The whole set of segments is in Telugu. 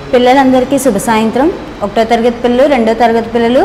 పిల్లలందరికీ శుభ సాయంత్రం ఒకటో తరగతి పిల్లలు రెండో తరగతి పిల్లలు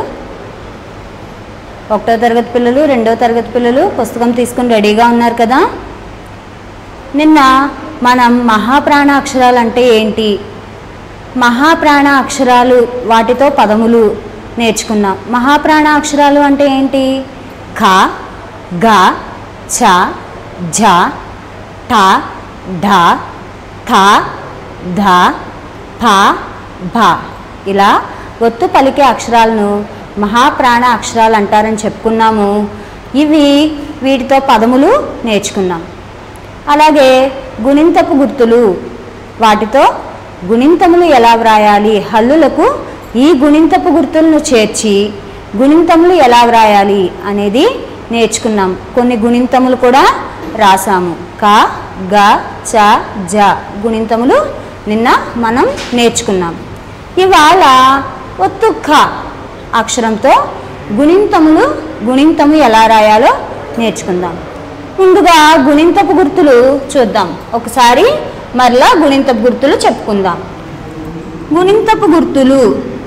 ఒకటో తరగతి పిల్లలు రెండో తరగతి పిల్లలు పుస్తకం తీసుకుని రెడీగా ఉన్నారు కదా నిన్న మనం మహాప్రాణ అక్షరాలు అంటే ఏంటి మహాప్రాణ అక్షరాలు వాటితో పదములు నేర్చుకున్నాం మహాప్రాణ అక్షరాలు అంటే ఏంటి ఖ గ ఛ ఝ ఠ ఢ థ ధ ఫ భ ఇలా ఒత్తు పలికే అక్షరాలను మహాప్రాణ అక్షరాలు అంటారని చెప్పుకున్నాము ఇవి వీటితో పదములు నేర్చుకున్నాం అలాగే గుణింతపు గుర్తులు వాటితో గుణింతములు ఎలా వ్రాయాలి హల్లులకు ఈ గుణింతపు గుర్తులను చేర్చి గుణింతములు ఎలా వ్రాయాలి అనేది నేర్చుకున్నాం కొన్ని గుణింతములు కూడా రాసాము క గ చ జ గుణింతములు నిన్న మనం నేర్చుకున్నాం ఇవాళ ఒత్తు ఖ అక్షరంతో గుణింతములు గుణింతము ఎలా రాయాలో నేర్చుకుందాం ముందుగా గుణింతపు గుర్తులు చూద్దాం ఒకసారి మరలా గుణింతపు గుర్తులు చెప్పుకుందాం గుణింతపు గుర్తులు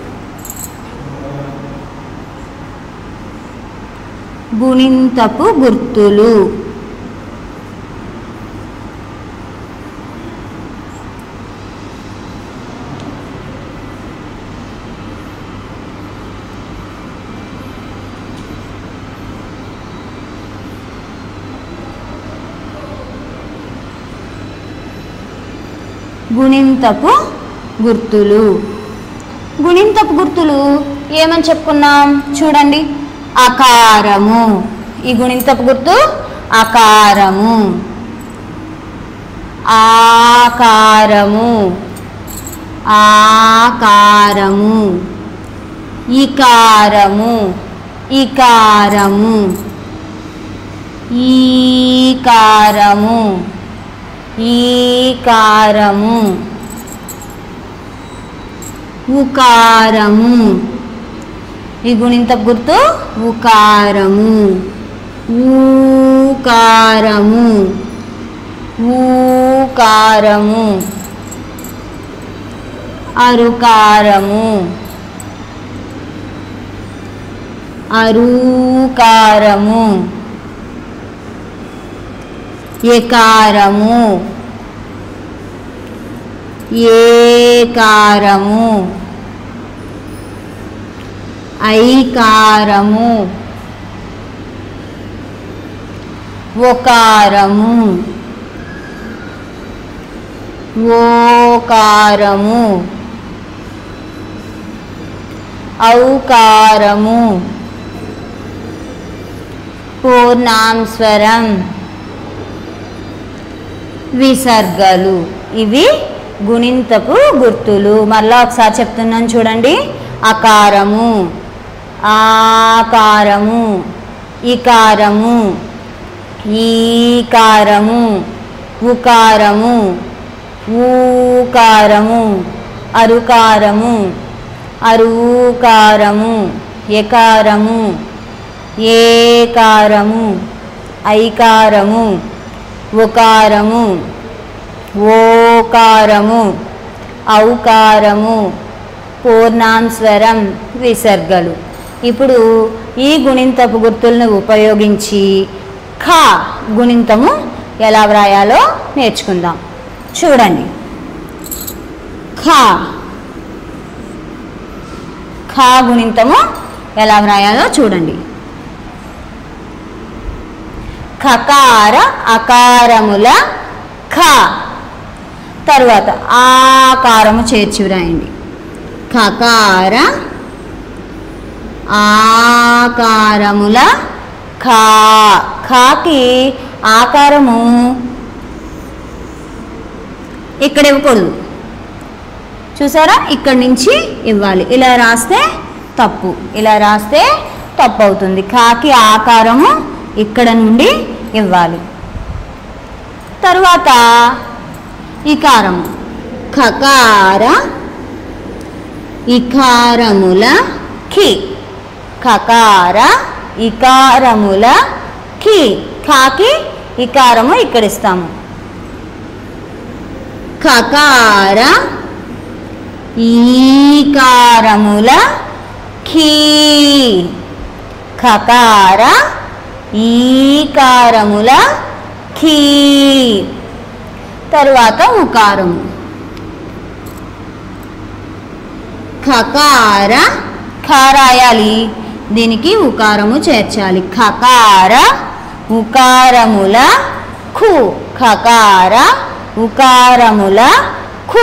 గుణింతపు గుర్తులు గుణింతపు గుర్తులు గుణింతపు గుర్తులు ఏమని చెప్పుకున్నాం చూడండి ఆకారము ఈ గుణింతపు గుర్తు ఆకారము ఆకారము ఆకారము ఇకారము ఇకారము ఈకారము ఈకారము ఉకారము ఈ గుణింత గుర్తు ఉకారము ఊకారము ఊకారము అరుకారము అరూకారము ఎకారము ఏకారము ఐకారము ఒకారము ఓకారము ఔకారము పూర్ణాంస్వరం విసర్గలు ఇవి గుణింతపు గుర్తులు మరలా ఒకసారి చెప్తున్నాను చూడండి అకారము ఆకారము ఇకారము ఈకారము ఉకారము ఊకారము అరుకారము అరూకారము ఎకారము ఏకారము ఐకారము ఉకారము ఓకారము ఔకారము పూర్ణాంస్వరం విసర్గలు ఇప్పుడు ఈ గుణింతపు గుర్తులను ఉపయోగించి ఖ గుణింతము ఎలా వ్రాయాలో నేర్చుకుందాం చూడండి ఖ ఖ గుణింతము ఎలా వ్రాయాలో చూడండి ఖకార అకారముల ఖ తర్వాత ఆకారము చేర్చి వ్రాయండి ఖకార ఆకారముల ఖా ఖాకి ఆకారము ఇక్కడ ఇవ్వకూడదు చూసారా ఇక్కడి నుంచి ఇవ్వాలి ఇలా రాస్తే తప్పు ఇలా రాస్తే తప్పు అవుతుంది కాకి ఆకారము ఇక్కడ నుండి ఇవ్వాలి తరువాత ఇకారము ఖకార ఇకారముల ఖి ఖకార ఇకారముల ఖి ఖాకి ఇకారము ఇక్కడ ఇస్తాము ఖకార ఈకారముల ఖీ ఖకార ఈకారముల ఖీ తరువాత ఉకారము ఖకార ఖ రాయాలి దీనికి ఉకారము చేర్చాలి ఖకార ఉకారముల ఖు ఖకార ఉకారముల ఖు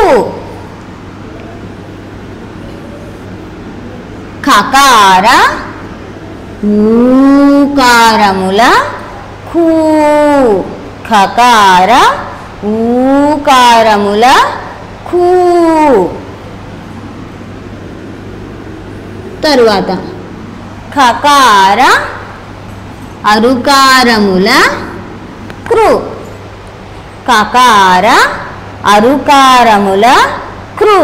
ఖకార ఊకారముల ఖూ ఖకార ఊకారముల ఖూ తరువాత ఖకార అరుకారముల క్రు కకార అరుకారముల క్రు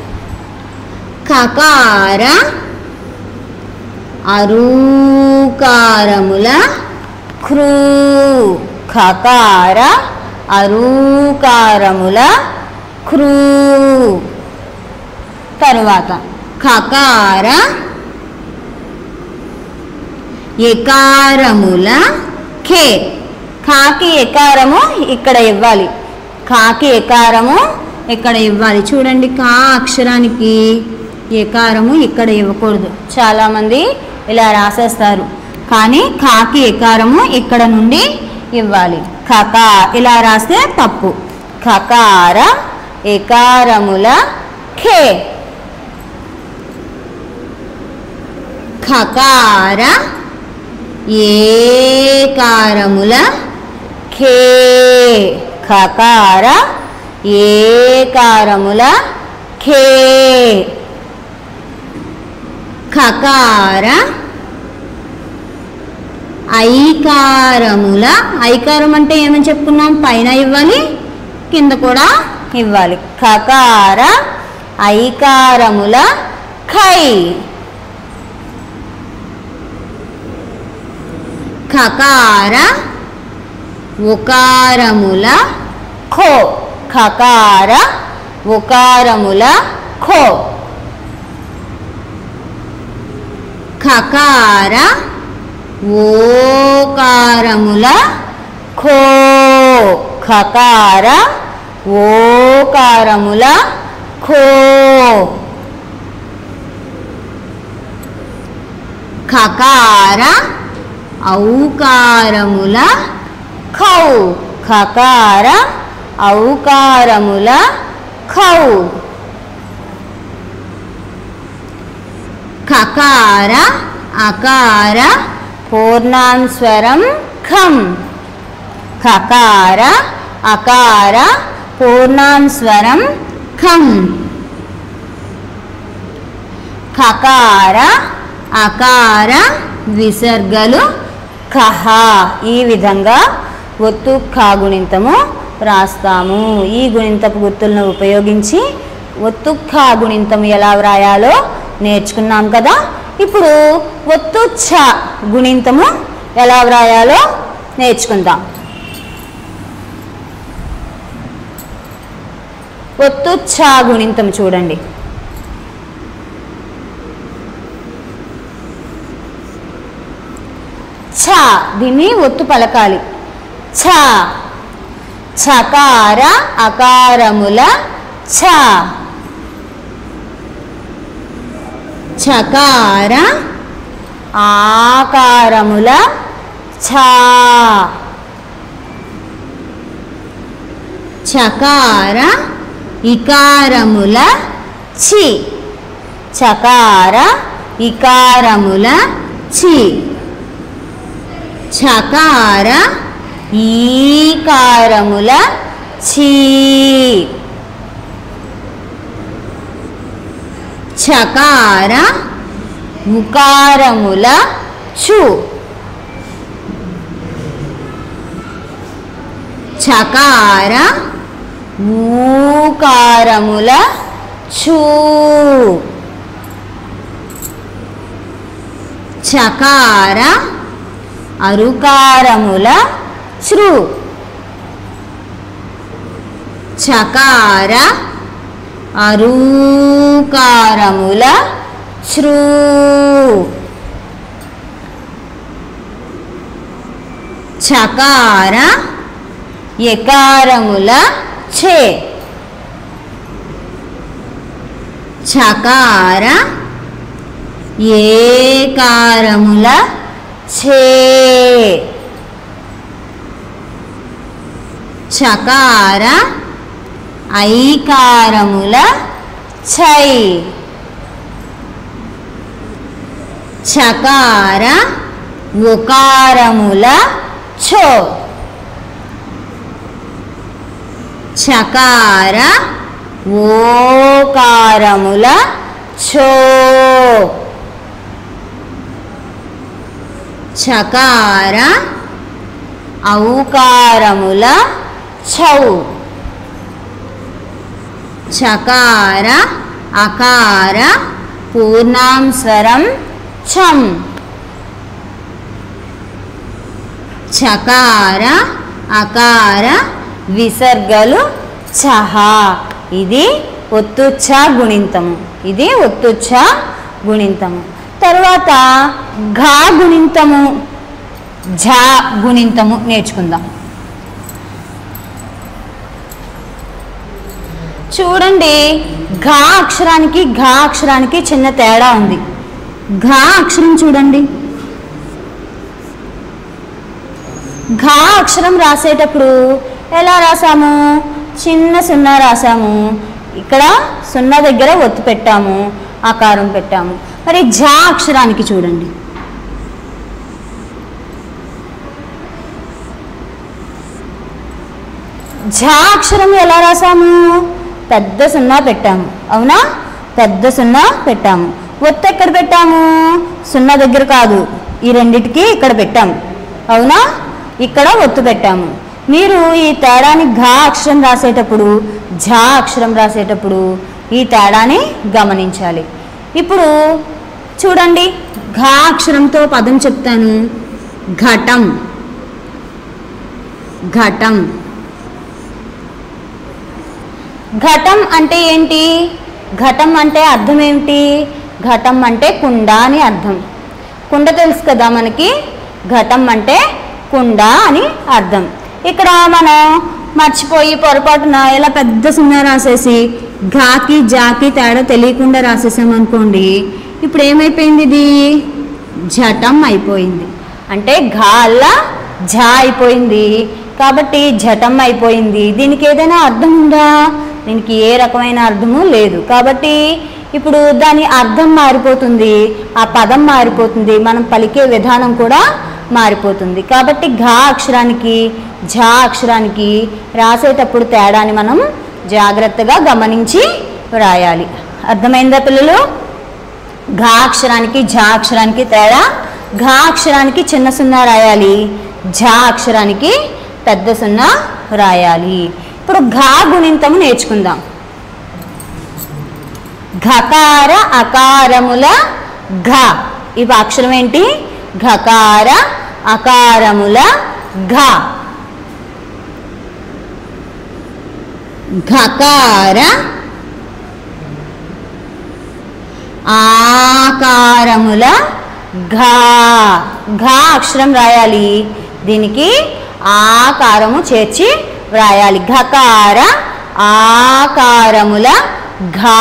కకార అరూకారముల క్రూ ఖకార అరూకారముల క్రూ తరువాత ఖకార ఎకారముల ఖే కాకి ఎకారము ఇక్కడ ఇవ్వాలి కాకి ఎకారము ఇక్కడ ఇవ్వాలి చూడండి కా అక్షరానికి ఎకారము ఇక్కడ ఇవ్వకూడదు చాలామంది ఇలా రాసేస్తారు కానీ కాకి ఎకారము ఇక్కడ నుండి ఇవ్వాలి ఖకా ఇలా రాస్తే తప్పు ఖకార ఎకారముల ఖే ఖకార ఏకారముల ఖే ఖకార ఏకారముల ఖే ఖకార ఐకారముల ఐకారం అంటే ఏమని చెప్పుకున్నాం పైన ఇవ్వాలి కింద కూడా ఇవ్వాలి ఖకార ఐకారముల ఖై ఖకార ఉకారముల ఖో ఖకార ఉకారముల ఖో ఖకార ఓకారముల ఖో ఖకార ఓకారముల ఖో ఖకార ఔకారముల ఖౌ ఖకార ఔకారముల ఖౌ ఖకార అకార పూర్ణాంస్వరం ఖం ఖకార అకార పూర్ణాంస్వరం ఖం ఖకార అకార విసర్గలు ఖహ ఈ విధంగా ఒత్తు ఖా గుణింతము రాస్తాము ఈ గుణింతపు గుర్తులను ఉపయోగించి ఒత్తు ఖా గుణింతము ఎలా వ్రాయాలో నేర్చుకున్నాం కదా ఇప్పుడు ఒత్తు ఛ గుణింతము ఎలా వ్రాయాలో నేర్చుకుందాం ఒత్తు ఛ గుణింతం చూడండి ఛ దీన్ని ఒత్తు పలకాలి ఛ ఛకార అకారముల ఛ ఛకార ఆకారముల ఛ చకార ఇకారముల చి చకార ఇకారముల చి చకార ఈకారముల ఛీ చకార ఉకారముల చు చకార ఊకారముల చూ చకార అరుకారముల శ్రు చకార అరూకారముల శ్రూ చకార ఎకారముల ఛే చకార ఏకారముల ఛే చకార ఐకారముల చై చకార ఉకారముల ఛో చకార ఓకారముల ఛో చకార ఔకారముల ఛౌ చకార అకార పూర్ణాంస్వరం ఛం చకార అకార విసర్గలు చహ ఇది ఒత్తుచ్చ గుణింతము ఇది ఒత్తుచ్చ గుణింతము తర్వాత ఘా గుణింతము ఝా గుణింతము నేర్చుకుందాం చూడండి ఘా అక్షరానికి ఘా అక్షరానికి చిన్న తేడా ఉంది ఘా అక్షరం చూడండి ఘా అక్షరం రాసేటప్పుడు ఎలా రాసాము చిన్న సున్నా రాసాము ఇక్కడ సున్నా దగ్గర ఒత్తు పెట్టాము ఆకారం పెట్టాము మరి ఝా అక్షరానికి చూడండి ఝా అక్షరం ఎలా రాసాము పెద్ద సున్నా పెట్టాము అవునా పెద్ద సున్నా పెట్టాము ఒత్తు ఎక్కడ పెట్టాము సున్నా దగ్గర కాదు ఈ రెండిటికి ఇక్కడ పెట్టాము అవునా ఇక్కడ ఒత్తు పెట్టాము మీరు ఈ తేడాని ఘా అక్షరం రాసేటప్పుడు ఝా అక్షరం రాసేటప్పుడు ఈ తేడాని గమనించాలి ఇప్పుడు చూడండి ఘా అక్షరంతో పదం చెప్తాను ఘటం ఘటం ఘటం అంటే ఏంటి ఘటం అంటే అర్థం ఏమిటి ఘటం అంటే కుండ అని అర్థం కుండ తెలుసు కదా మనకి ఘటం అంటే కుండ అని అర్థం ఇక్కడ మనం మర్చిపోయి పొరపాటున ఇలా పెద్ద సున్నా రాసేసి ఘాకి జాకి తేడా తెలియకుండా రాసేసాం అనుకోండి ఇప్పుడు ఏమైపోయింది ఇది జటం అయిపోయింది అంటే ఘాల్లా ఝా అయిపోయింది కాబట్టి జటం అయిపోయింది దీనికి ఏదైనా అర్థం ఉందా దీనికి ఏ రకమైన అర్థము లేదు కాబట్టి ఇప్పుడు దాని అర్థం మారిపోతుంది ఆ పదం మారిపోతుంది మనం పలికే విధానం కూడా మారిపోతుంది కాబట్టి ఘా అక్షరానికి ఝా అక్షరానికి రాసేటప్పుడు తేడాని మనం జాగ్రత్తగా గమనించి వ్రాయాలి అర్థమైందా పిల్లలు ఘా అక్షరానికి ఝా అక్షరానికి తేడా ఘా అక్షరానికి చిన్న సున్నా రాయాలి ఝా అక్షరానికి పెద్ద సున్నా రాయాలి ఇప్పుడు ఘా గుణింతము నేర్చుకుందాం ఘకార అకారముల ఘ ఇవి అక్షరం ఏంటి ఘకార అకారముల ఘ ఘకార ఆకారముల ఘా ఘా అక్షరం రాయాలి దీనికి ఆకారము చేర్చి వ్రాయాలి ఘకార ఆకారముల ఘా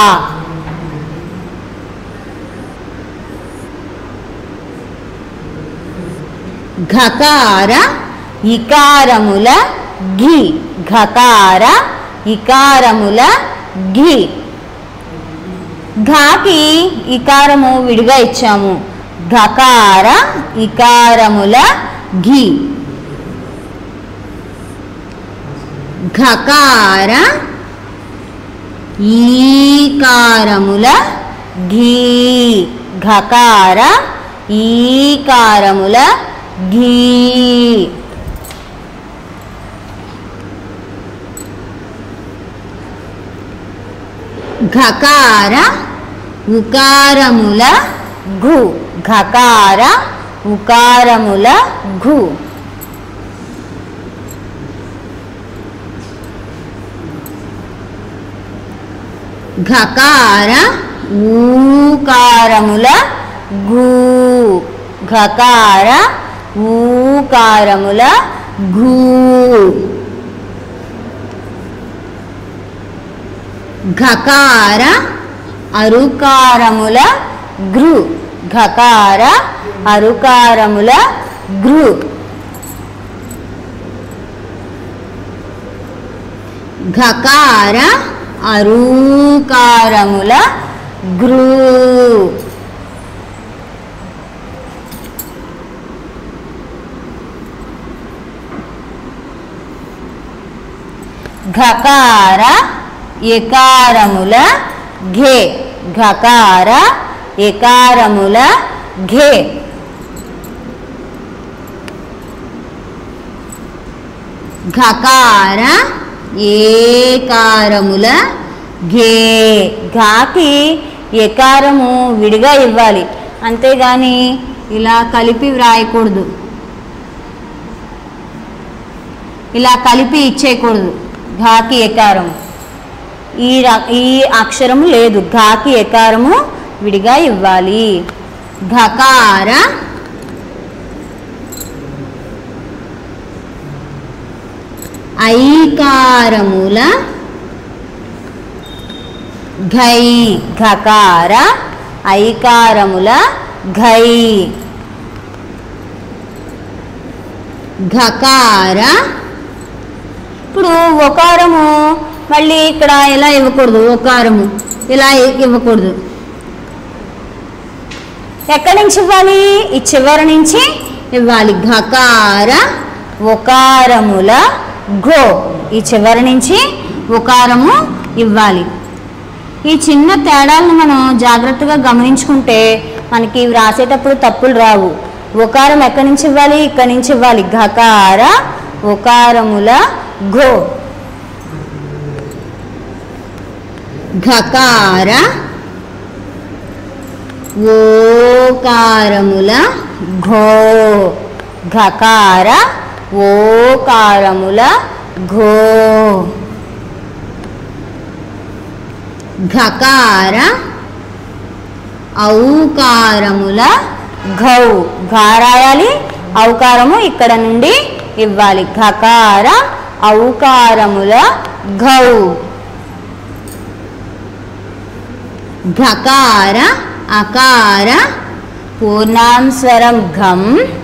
ఘకార ఇకారముల ఘి ఘకార ఇకారముల ఘి ఘాకి ఇకారము విడిగా ఇచ్చాము ఘకార ఇకారముల ఘి ఘకార ఈకారముల ఘీ ఘకార ఈకారముల ఘీ ఘకార ఉకారముల ఘు ఘకార ఉకారముల ఘు ఘకార ఊకారముల గు ఘకార ఊకారముల ఘూ ఘకార అరుకారముల గృ ఘకార అరుకారముల గృ ఘకార అరూకారముల గృ ఘకార ఎకారముల ఘే ఘకార ఎకారముల ఘే ఘకార ఏకారముల ఘే ఘాకి ఎకారము విడిగా ఇవ్వాలి అంతేగాని ఇలా కలిపి వ్రాయకూడదు ఇలా కలిపి ఇచ్చేయకూడదు ఘాకి ఎకారం ఈ ర- ఈ అక్షరము లేదు ఘాకి ఎకారము విడిగా ఇవ్వాలి ఘకార ఐకారముల ఘై ఘకార ఐకారముల ఘై ఘకార ఇప్పుడు ఒకారము మళ్ళీ ఇక్కడ ఇలా ఇవ్వకూడదు ఒకారము ఇలా ఇ- ఇవ్వకూడదు ఎక్కడి నుంచి ఇవ్వాలి ఈ చివరి నుంచి ఇవ్వాలి ఘకార ఒకారముల గో ఈ చివరి నుంచి ఒకారము ఇవ్వాలి ఈ చిన్న తేడాలను మనం జాగ్రత్తగా గమనించుకుంటే మనకి వ్రాసేటప్పుడు తప్పులు రావు ఒకారం ఎక్కడి నుంచి ఇవ్వాలి ఇక్కడి నుంచి ఇవ్వాలి ఘకార ఒకారముల గో ఘకార ఓకారముల ఘో ఘకార ఓకారముల ఘో ఘకార ఔకారముల ఘౌ ఘా రాయాలి ఔకారము ఇక్కడ నుండి ఇవ్వాలి ఘకార ఔకారముల ఘౌ ఘకార అకార పూర్ణాంస్వరం ఘం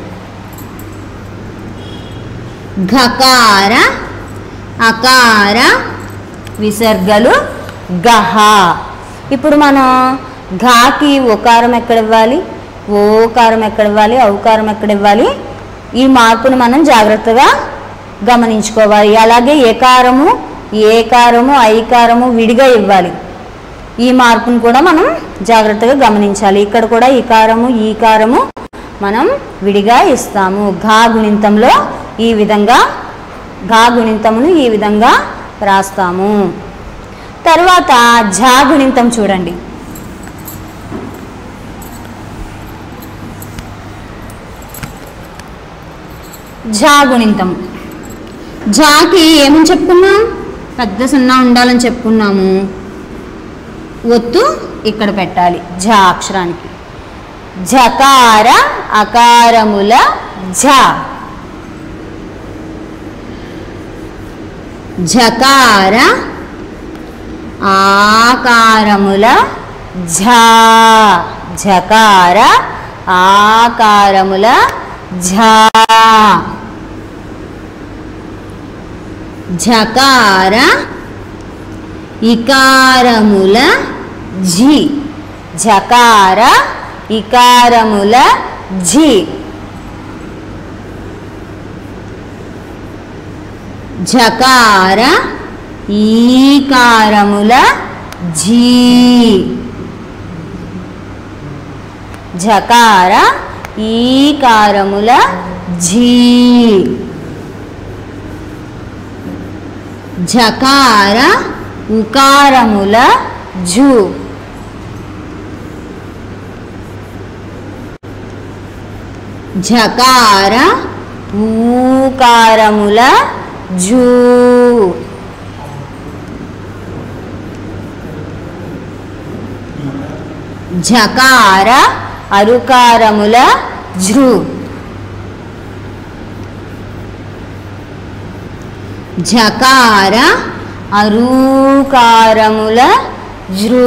ఘకార అకార విసర్గలు గహ ఇప్పుడు మనం ఘాకి ఓకారం ఎక్కడ ఇవ్వాలి ఓకారం ఎక్కడ ఇవ్వాలి ఔకారం ఎక్కడ ఇవ్వాలి ఈ మార్పును మనం జాగ్రత్తగా గమనించుకోవాలి అలాగే ఏకారము ఏకారము ఐకారము విడిగా ఇవ్వాలి ఈ మార్పును కూడా మనం జాగ్రత్తగా గమనించాలి ఇక్కడ కూడా ఈకారము ఈకారము మనం విడిగా ఇస్తాము ఘా గుణింతంలో ఈ విధంగా ఘా గుణింతమును ఈ విధంగా రాస్తాము తర్వాత ఝా గుణింతం చూడండి ఝా గుణింతం ఝాకి ఏమని చెప్పుకున్నాం పెద్ద సున్నా ఉండాలని చెప్పుకున్నాము ఒత్తు ఇక్కడ పెట్టాలి ఝ అక్షరానికి ఝకార అకారముల ఝ ఝకార ఆకారముల ఝ ఝకార ఆకారముల ఝ ఝకార ఇకారముల ఝి ఝకార ఇకారముల ఝి ఝకార ఈకారముల ఝీ ఝకార ఈకారముల ఝీ ఝకార ఉకారముల ఝు ఝకార ఊకారముల ఝూ ఝకార అరుకారముల ఝృ ఝకార అరూకారముల ఝృ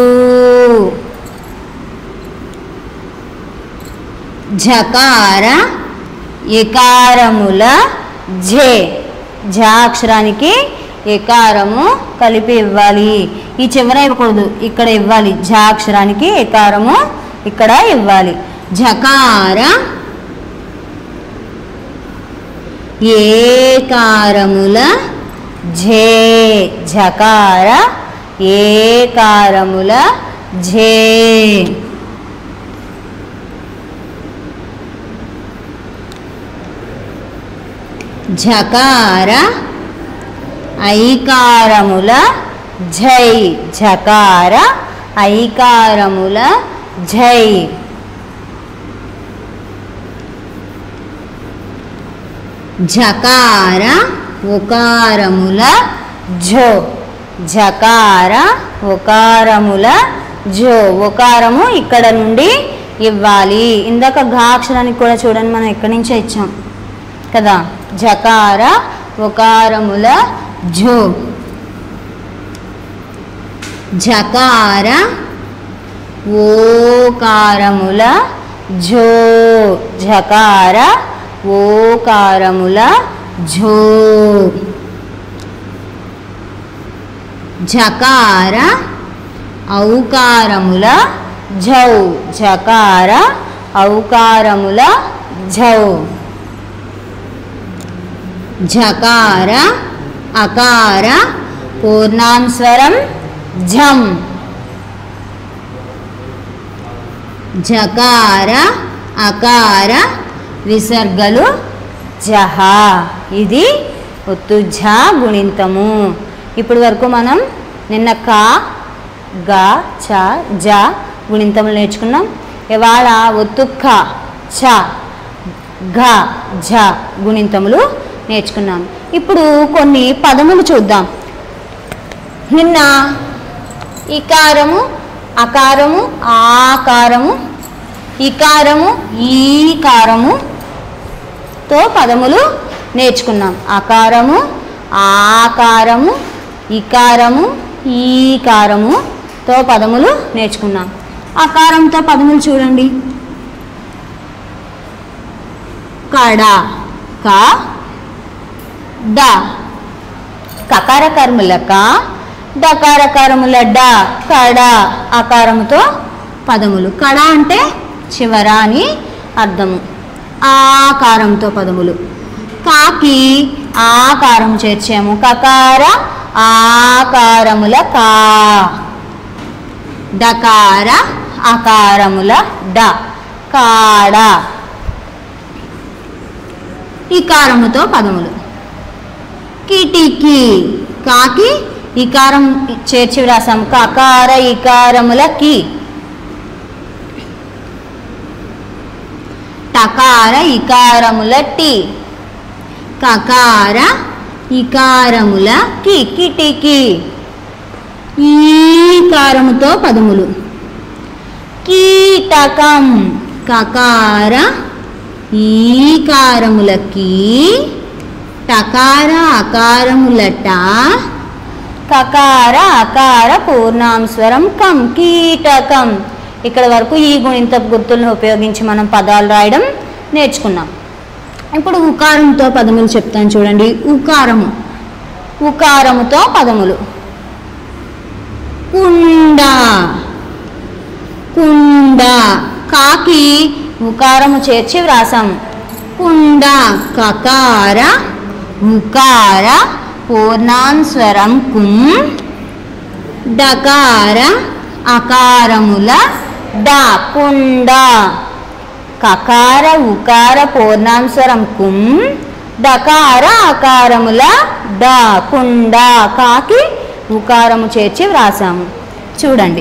ఝకార ఎకారముల ఝే ఝ అక్షరానికి ఎకారము కలిపి ఇవ్వాలి ఈ చివర ఇవ్వకూడదు ఇక్కడ ఇవ్వాలి ఝ అక్షరానికి ఎకారము ఇక్కడ ఇవ్వాలి ఝకార ఏకారముల ఝే ఝకార ఏకారముల ఝే ఝకార ఐకారముల ఝై ఝకార ఐకారముల ఝై ఝకార ఉకారముల ఝో ఝకార ఉకారముల ఝో ఉకారము ఇక్కడ నుండి ఇవ్వాలి ఇందాక ఘా అక్షరానికి కూడా చూడండి మనం ఎక్కడి నుంచే ఇచ్చాం కదా జకార ఉకారముల ఝో జకార ఓకారముల ఝో జకార ఓకారముల ఝో జకార ఔకారముల ఝౌ జకార ఔకారముల ఝౌ ఝకార అకార పూర్ణాంస్వరం ఝం జకార అకార విసర్గలు జహ ఇది ఒత్తు ఝ గుణింతము ఇప్పుడు వరకు మనం నిన్న క గ చ జ గుణింతములు నేర్చుకున్నాం ఇవాళ ఒత్తు ఖ చ ఘ ఝ గుణింతములు నేర్చుకున్నాం ఇప్పుడు కొన్ని పదములు చూద్దాం నిన్న ఇకారము అకారము ఆకారము ఇకారము ఈకారము తో పదములు నేర్చుకున్నాం అకారము ఆకారము ఇకారము ఈకారము తో పదములు నేర్చుకున్నాం అకారంతో పదములు చూడండి కడ క డ కకార కర్ముల క డకార కర్ముల డ కడ అకారముతో పదములు కడ అంటే చివర అని అర్థము ఆకారంతో పదములు కాకి ఆకారం చేర్చాము కకార ఆకారముల కా డకార అకారముల డ కాడ ఇకారముతో పదములు కిటికీ కాకి ఇకారం చేర్చి వ్రాసాం కకార ఇకారముల కి టకార ఇకారముల టి కకార ఇకారముల కి కిటికీ ఈకారముతో పదములు కీటకం కకార ఈకారములకి టకార అకారములట కకార అకార పూర్ణాంస్వరం కం కీటకం ఇక్కడ వరకు ఈ గుణింత గుర్తులను ఉపయోగించి మనం పదాలు రాయడం నేర్చుకున్నాం ఇప్పుడు ఉకారంతో పదములు చెప్తాను చూడండి ఉకారము ఉకారముతో పదములు కుండ కుండ కాకి ఉకారము చేర్చి వ్రాసాము కుండ కకార ఉకార పూర్ణాన్స్వరం కుం డకార అకారముల డ కుండ కకార ఉకార పూర్ణాంస్వరం కుం డకార అకారముల డ కుండ కాకి ఉకారము చేర్చి వ్రాసాము చూడండి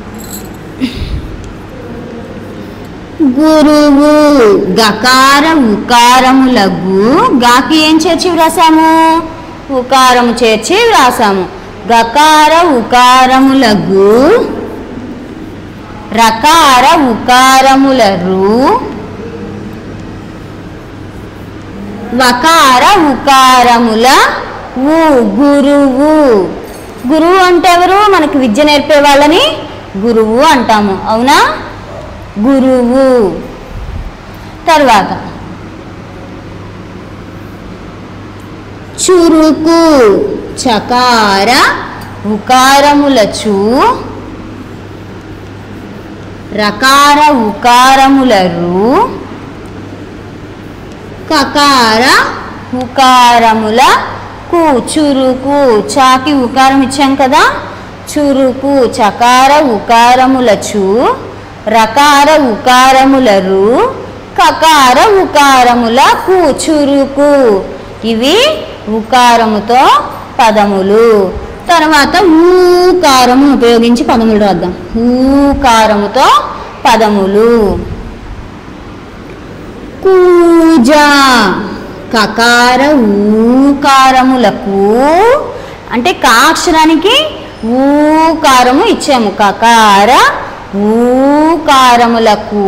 గురువు గకార ఉకారములగు గాకి ఏం చేర్చి వ్రాసాము ఉకారము చేర్చి వ్రాసాము గకార ఉకారములగు రకార ఉకారముల రు వకార ఉకారముల ఊ గురువు గురువు అంటే ఎవరు మనకి విద్య నేర్పే వాళ్ళని గురువు అంటాము అవునా గురువు తర్వాత చురుకు చకార ఉకారముల చూ రకార ఉకారముల రు కకార ఉకారముల కు చురుకు చాకి ఉకారం ఇచ్చాం కదా చురుకు చకార ఉకారముల చు రకార ఉకారముల రు కకార ఉకారముల కు చురుకు ఇవి ఉకారముతో పదములు తర్వాత ఊకారము ఉపయోగించి పదములు రాద్దాం ఊకారముతో పదములు కూజ కకార ఊకారములకు అంటే కా అక్షరానికి ఊకారము ఇచ్చాము కకార ఊకారములకు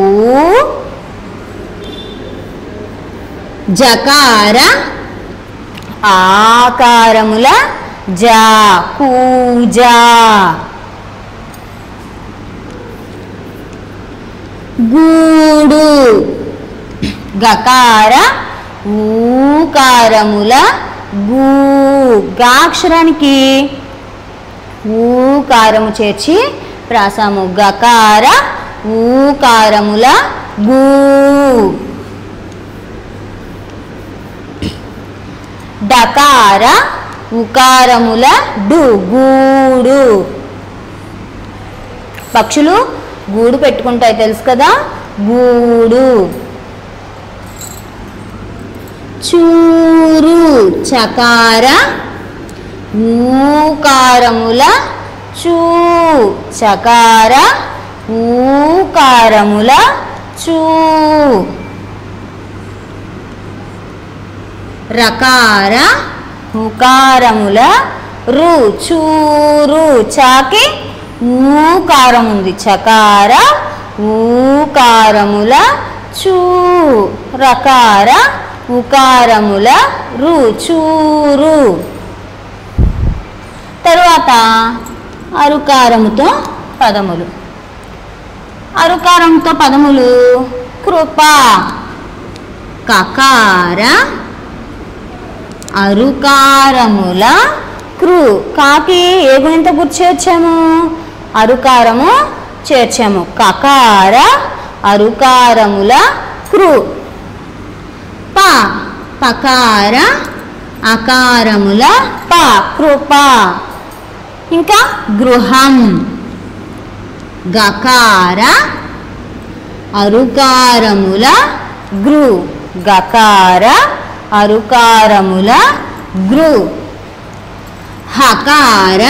జకార ఆకారముల జా కూజా గూడు గకార ఊకారముల గూ గాక్షరానికి ఊకారము చేర్చి రాసాము గకార ఊకారముల గూ డకార ఉకారముల డు గూడు పక్షులు గూడు పెట్టుకుంటాయి తెలుసు కదా గూడు చూరు చకార ఊకారముల చూ చకార ఊకారముల చూ రకార ఉకారముల రు చూరు చాకి ఊకారం ఉంది చకార ఊకారముల చూ రకార ఉకారముల రు చూరు తరువాత అరుకారముతో పదములు అరుకారంతో పదములు కృప కకార అరుకారముల కృ కాకి ఏ గుణంతో గుర్తు చేర్చాము అరుకారము చేర్చాము కకార అరుకారముల కృ ప పకార అకారముల ప కృప ఇంకా గృహం గకార అరుకారముల గృ గకార అరుకారముల గృ హకార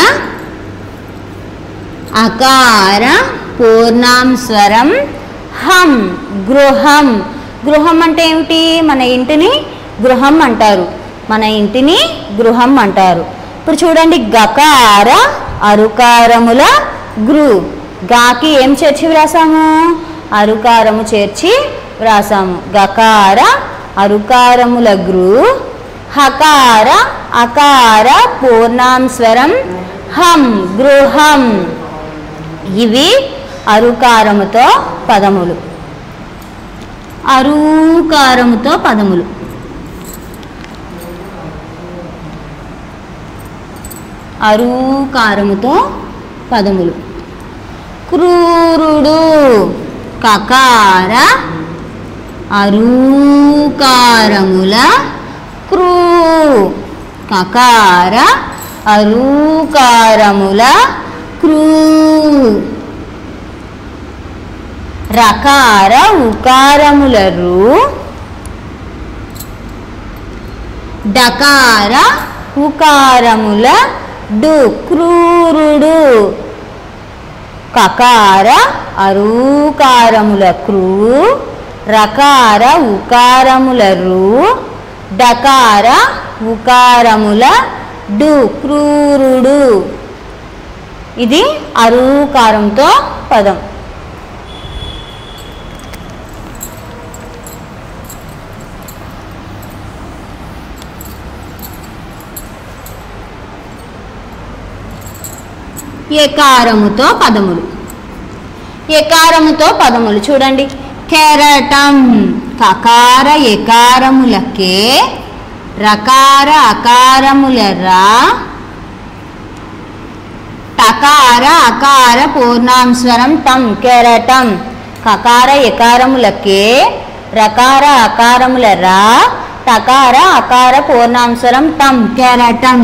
అకార పూర్ణాం స్వరం హం గృహం గృహం అంటే ఏమిటి మన ఇంటిని గృహం అంటారు మన ఇంటిని గృహం అంటారు ఇప్పుడు చూడండి గకార అరుకారముల గృ గాకి ఏం చేర్చి వ్రాసాము అరుకారము చేర్చి వ్రాసాము గకార అరుకారముల గృ హకార అకార పూర్ణాంస్వరం హం గృహం ఇవి అరుకారముతో పదములు అరుకారముతో పదములు అరుకారముతో పదములు క్రూరుడు కకార అరూకారముల క్రూ కకార అరూకారముల క్రూ రకార ఉకారముల రు డకార ఉకారముల డు క్రూరుడు కకార అరూకారముల క్రూ రకార ఉకారముల రు డకార ఉకారముల డు క్రూరుడు ఇది అరూకారంతో పదం ఎకారముతో పదములు ఎకారముతో పదములు చూడండి కెరటం కకార ఎకారములకే రకార అకారముల రా టకార అకార పూర్ణాంస్వరం టం కెరటం కకార ఎకారములకే రకార అకారముల రా టకార అకార పూర్ణాంస్వరం టం కెరటం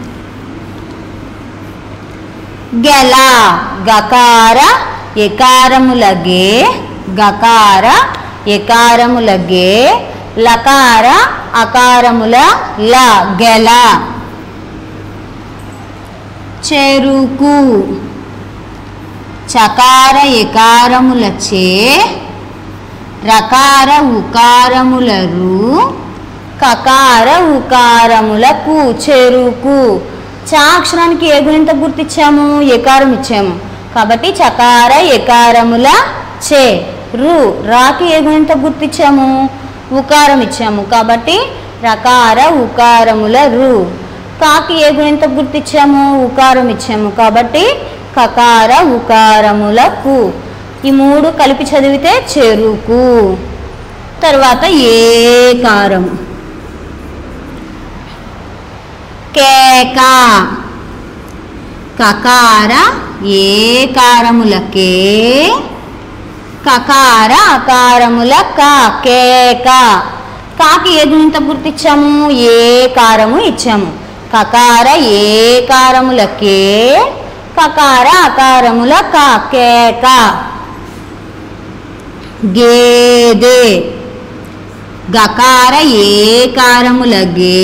గెల గకార ఎకారములగే గకార ఎకారములగే లకార అకారముల ల గెల చెరుకు చకార ఎకారములచే రకార ఉకారములరు కకార ఉకారములకు చెరుకు చా అక్షరానికి ఏ గుణింత గుర్తిచ్చాము ఎకారం ఇచ్చాము కాబట్టి చకార ఎకారముల చే రు రాకి ఏ గుణింత గుర్తిచ్చాము ఉకారం ఇచ్చాము కాబట్టి రకార ఉకారముల రు కాకి ఏ గుణింత గుర్తిచ్చాము ఉకారం ఇచ్చాము కాబట్టి కకార ఉకారముల కు ఈ మూడు కలిపి చదివితే చెరుకు తర్వాత ఏకారం కేక కకార ఏకారములకే కకార అకారముల క కేక కాకి ఏ గుణింత గుర్తిచ్చాము ఏ కారము ఇచ్చాము కకార ఏ కారములకే కకార అకారముల క కేక గేదె గకార ఏ కారముల గే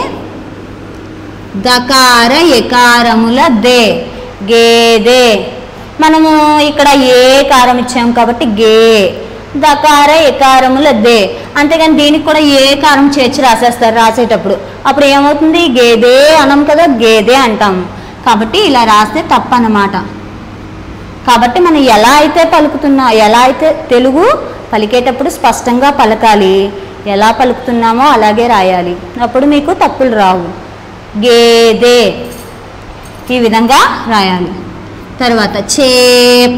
దకార ఎకారముల దే గేదే మనము ఇక్కడ ఏ కారం ఇచ్చాము కాబట్టి గే దకార ఎకారముల దే అంతేగాని దీనికి కూడా ఏ కారం చేర్చి రాసేస్తారు రాసేటప్పుడు అప్పుడు ఏమవుతుంది గేదే అనం కదా గేదే అంటాము కాబట్టి ఇలా రాస్తే తప్పన్నమాట కాబట్టి మనం ఎలా అయితే పలుకుతున్నా ఎలా అయితే తెలుగు పలికేటప్పుడు స్పష్టంగా పలకాలి ఎలా పలుకుతున్నామో అలాగే రాయాలి అప్పుడు మీకు తప్పులు రావు గేదె ఈ విధంగా రాయాలి తర్వాత చేప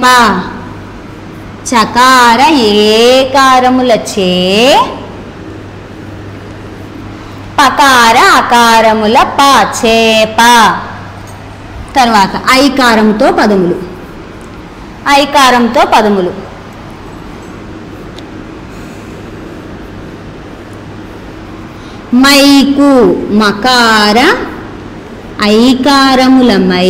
చకార ఏకారముల చే పకార అకారముల ప చేప తర్వాత ఐకారంతో పదములు ఐకారంతో పదములు మైకు మకార ఐకారముల మై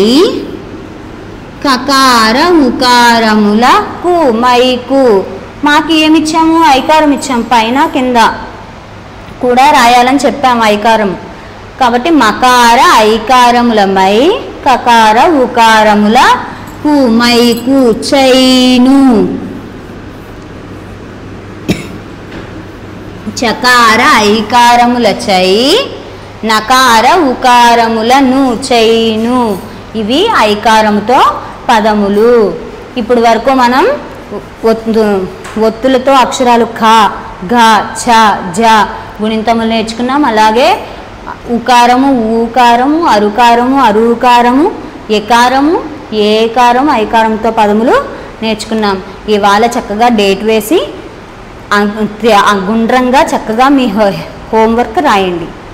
కకార ఉకారముల కు మైకు మాకు ఏమిచ్చాము ఐకారం ఇచ్చాం పైన కింద కూడా రాయాలని చెప్పాము ఐకారం కాబట్టి మకార ఐకారముల మై కకార ఉకారముల కు మైకు చైను చకార ఐకారముల చై నకార ఉకారముల ను చైను ఇవి ఐకారముతో పదములు ఇప్పుడు వరకు మనం ఒత్తు ఒత్తులతో అక్షరాలు ఖ ఘ ఛ జ గుణింతములు నేర్చుకున్నాం అలాగే ఉకారము ఊకారము అరుకారము అరుకారము ఎకారము ఏకారం ఐకారంతో పదములు నేర్చుకున్నాం ఇవాళ చక్కగా డేట్ వేసి ఆ- ఆ గుండ్రంగా చక్కగా మీ హో- హోంవర్క్ రాయండి